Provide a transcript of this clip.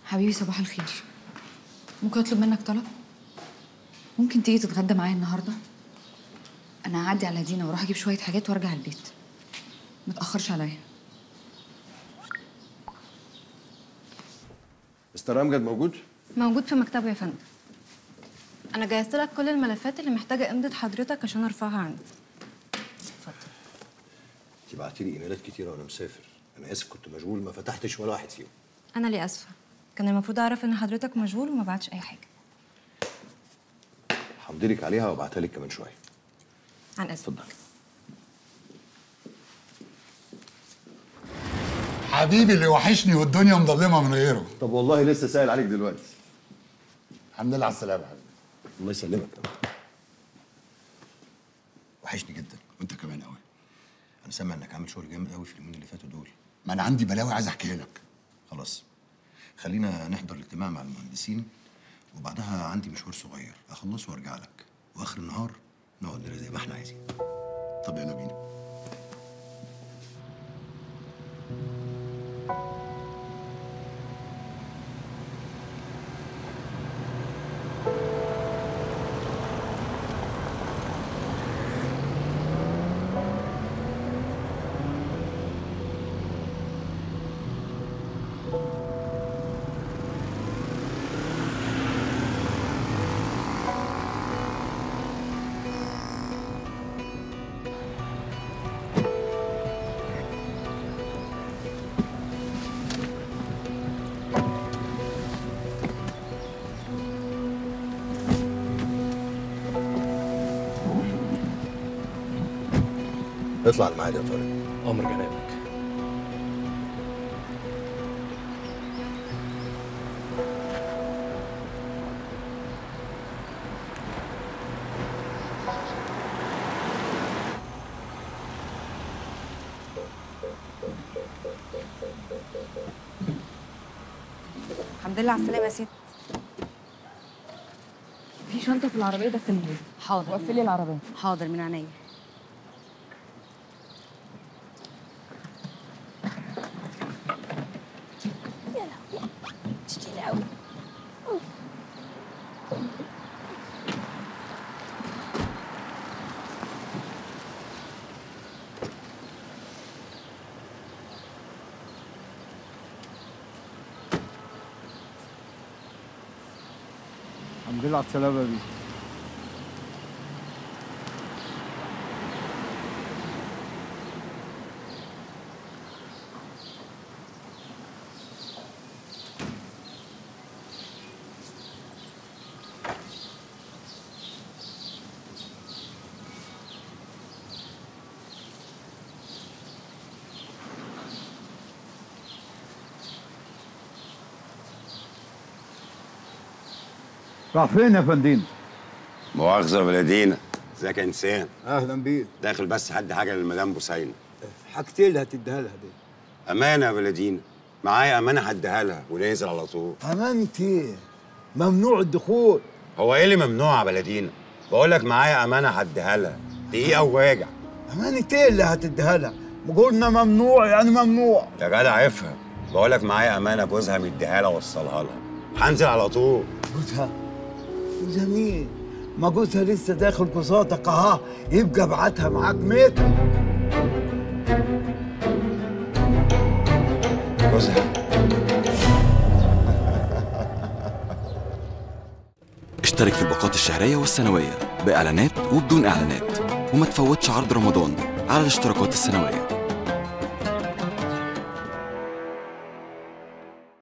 حبيبي صباح الخير ممكن اطلب منك طلب ممكن تيجي تتغدى معايا النهارده انا هعدي على دينا واروح اجيب شويه حاجات وارجع البيت ما تاخرش عليا مستر امجد موجود؟ موجود في مكتبه يا فندم انا جهزت لك كل الملفات اللي محتاجه امضه حضرتك عشان ارفعها عندي اتفضل انت بعتي لي ايميلات كتيره وانا مسافر انا اسف كنت مشغول ما فتحتش ولا واحد فيهم انا اللي اسفه كان المفروض اعرف ان حضرتك مشغول وما بعتش اي حاجه همضي لك عليها وابعتها لك كمان شويه عن اذنك اتفضل حبيبي اللي وحشني والدنيا مظلمه من غيره طب والله لسه سائل عليك دلوقتي الحمد لله على السلامه يا حبيبي الله يسلمك وحشني جدا وانت كمان قوي انا سامع انك عامل شغل جامد قوي في اليومين اللي فاتوا دول ما انا عندي بلاوي عايز احكيها لك خلاص خلينا نحضر الاجتماع مع المهندسين وبعدها عندي مشوار صغير اخلصه وارجع لك واخر النهار نقعد نرى زي ما احنا عايزين طب يلا بينا اطلع الميعاد يا طارق امر جنابك الحمد لله على السلامه يا ست في شنطه في العربيه ده في حاضر وقفلي العربيه حاضر من عينيا الحمد لله على السلامه يا بيه راح فين يا فندم مؤاخذة بلدينا ازيك يا انسان اهلا بيك داخل بس حد حاجة للمدام بوسينة حاجتين اللي هتديها لها دي أمانة يا بلدينا معايا أمانة هديها لها وننزل على طول امانتي ممنوع الدخول هو إيه اللي ممنوع يا بلدينا؟ بقول لك معايا أمانة هديها لها دقيقة وراجع امانتي اللي هتديها لها قلنا ممنوع يعني ممنوع يا جدع افهم بقول لك معايا أمانة جوزها مديها لها وصلها لها هنزل على طول جوزها جوزها مين؟ ما جوزها لسه داخل قصادك اها يبقى ابعتها معاك متر جوزها اشترك في الباقات الشهرية والسنوية بإعلانات وبدون إعلانات وما تفوتش عرض رمضان على الاشتراكات السنوية